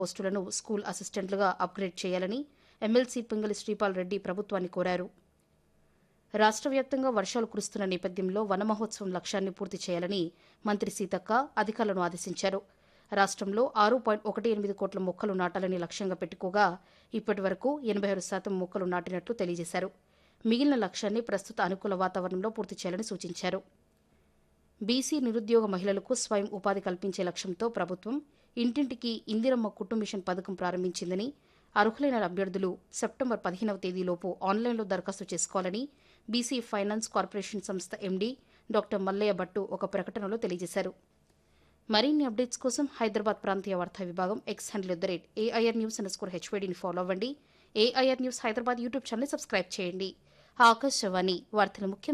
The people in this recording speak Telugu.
పోస్టులను స్కూల్ అసిస్టెంట్లుగా అప్గ్రేడ్ చేయాలని ఎమ్మెల్సీ పింగళి శ్రీపాల్ రెడ్డి ప్రభుత్వాన్ని కోరారు రాష్ట్ర వ్యాప్తంగా వర్షాలు కురుస్తున్న నేపథ్యంలో వన మహోత్సవం లక్ష్యాన్ని పూర్తి చేయాలని మంత్రి సీతక్క అధికారులను ఆదేశించారు రాష్ట్రంలో ఆరు పాయింట్ ఒకటి ఎనిమిది కోట్ల మొక్కలు నాటాలని లక్ష్యంగా పెట్టుకోగా ఇప్పటి వరకు ఎనభై ఆరు శాతం మొక్కలు నాటినట్లు తెలియజేశారు మిగిలిన లక్ష్యాన్ని ప్రస్తుత అనుకూల వాతావరణంలో పూర్తి చేయాలని సూచించారు బీసీ నిరుద్యోగ మహిళలకు స్వయం ఉపాధి కల్పించే లక్ష్యంతో ప్రభుత్వం ఇంటింటికి ఇందిరమ్మ కుటుంబిషన్ పథకం ప్రారంభించిందని అర్హులైన అభ్యర్థులు సెప్టెంబర్ పదిహేనవ తేదీలోపు ఆన్లైన్లో దరఖాస్తు చేసుకోవాలని బీసీ ఫైనాన్స్ కార్పొరేషన్ సంస్థ ఎండీ డాక్టర్ మల్లయ్య భట్టు ఒక ప్రకటనలో తెలియజేశారు మరిన్ని అప్డేట్స్ కోసం హైదరాబాద్ ప్రాంతీయ వార్తా విభాగం X handle at the rate AIR news underscore హెచ్వేడిని ఫాలో అవ్వండి AIR news Hyderabad YouTube channel subscribe చేయండి ఆకాశవాణి వార్తల ముఖ్య